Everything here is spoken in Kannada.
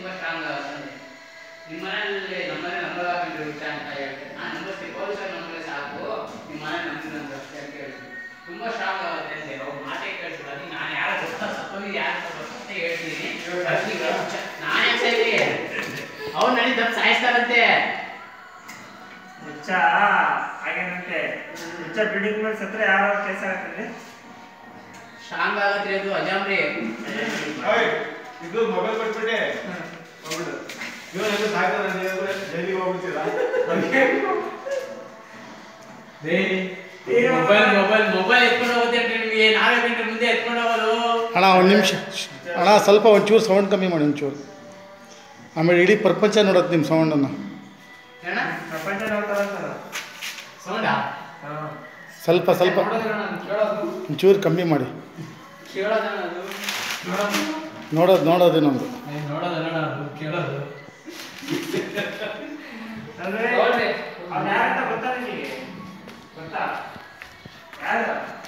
ತುಂಬಾ ಸ್ಟ್ರಾಂಗ್ ಆಗುತ್ತೆ ನಿಮ್ಮ ಮನೇಲಿ ನಮ್ಮ ಮನೆ ನಂಬರ್ ಹಾಕೊಂಡು ಇಷ್ಟ ಅಂತ ಹೇಳ್ತಾರೆ ನಾನು ನಂಬರ್ ಪೊಲೀಸರ್ ನಂಬರ್ ಸಾಕು ನಿಮ್ಮ ಮನೆ ನಂಬರ್ ನಂಬರ್ ಅಷ್ಟೇ ಅಂತ ಹೇಳ್ತೀನಿ ತುಂಬಾ ಸ್ಟ್ರಾಂಗ್ ಆಗುತ್ತೆ ಅಂತ ಅವ್ರು ಮಾತೇ ಕೇಳ್ತಿಲ್ಲ ಅದಕ್ಕೆ ನಾನು ಯಾರು ಗೊತ್ತಾ ಸತ್ತೋಗಿ ಯಾರು ಅಂತ ಹೇಳ್ತೀನಿ ಅದಕ್ಕೆ ನಾನೇ ಸರಿ ಅವ್ರು ನನಗೆ ತಪ್ಪು ಸಾಯಿಸ್ತಾರಂತೆ ಹುಚ್ಚ ಹಾಗೇನಂತೆ ಹುಚ್ಚ ಬಿಲ್ಡಿಂಗ್ ಮೇಲೆ ಸತ್ರ ಯಾವ ಕೇಸ್ ಆಗತ್ತೆ ಸ್ಟ್ರಾಂಗ್ ಆಗತ್ತೆ ಅದು ಅಜಾಮ್ರಿ ಓಯ್, ಇದು ಮೊಬೈಲ್ ಕೊಟ್ಬಿಟ್ಟೆ ಹೋಗ್ಬಿಡು ಇವನೆಲ್ಲ ಸಾಯ್ತಾನೆ ನೀವು ಜೈಲಿಗೆ ಹೋಗ್ಬಿಡ್ತೀರಾ ಮೊಬೈಲ್ ಮೊಬೈಲ್ ಮೊಬೈಲ್ ಎತ್ಕೊಂಡು ಹೋಗುತ್ತೆ ಅಂತ ನಿಮಗೆ ನಾವೇ ಗಂಟೆ ಮುಂದೆ ಎತ್ಕೊಂಡು ಹೋಗೋದು ಅಣ್ಣ ಒಂದು ನಿಮಿಷ ಅಣ್ಣ ಸ್ವಲ್ಪ ಒಂಚೂರು ಸೌಂಡ್ ಕಮ್ಮಿ ಮಾಡಿ ಒಂಚೂರು ಆಮೇಲೆ ಇಡೀ ಪ್ರಪಂಚ ನೋಡತ್ತೆ ನಿಮ್ಮ ಸೌಂಡನ್ನು ಅಣ್ಣ ಪ್ರಪಂಚ ನೋಡ್ತಾರಂತಲ್ಲ ಸೌಂಡಾ ಸ್ವಲ್ಪ ಸ್ವಲ್ಪ ನೋಡೋದಣ್ಣ ಅದು ಕೇಳೋದು ಒಂಚೂರು ಕಮ್ಮಿ ಮಾಡಿ ಕೇಳೋದಣ್ಣ ಅದು ನೋಡೋದು ನೋಡೋದು ನೋಡೋದೇನೊಂದು ಏ, ನೋಡೋದಣ್ಣ ಅದು ಕೇಳೋದು ಅಂದ್ರೆ ನೋಡ್ರಿ. ಅವ್ನು ಯಾರಂತ ಗೊತ್ತಾ ನಿಮಗೆ ಗೊತ್ತಾ ಯಾರು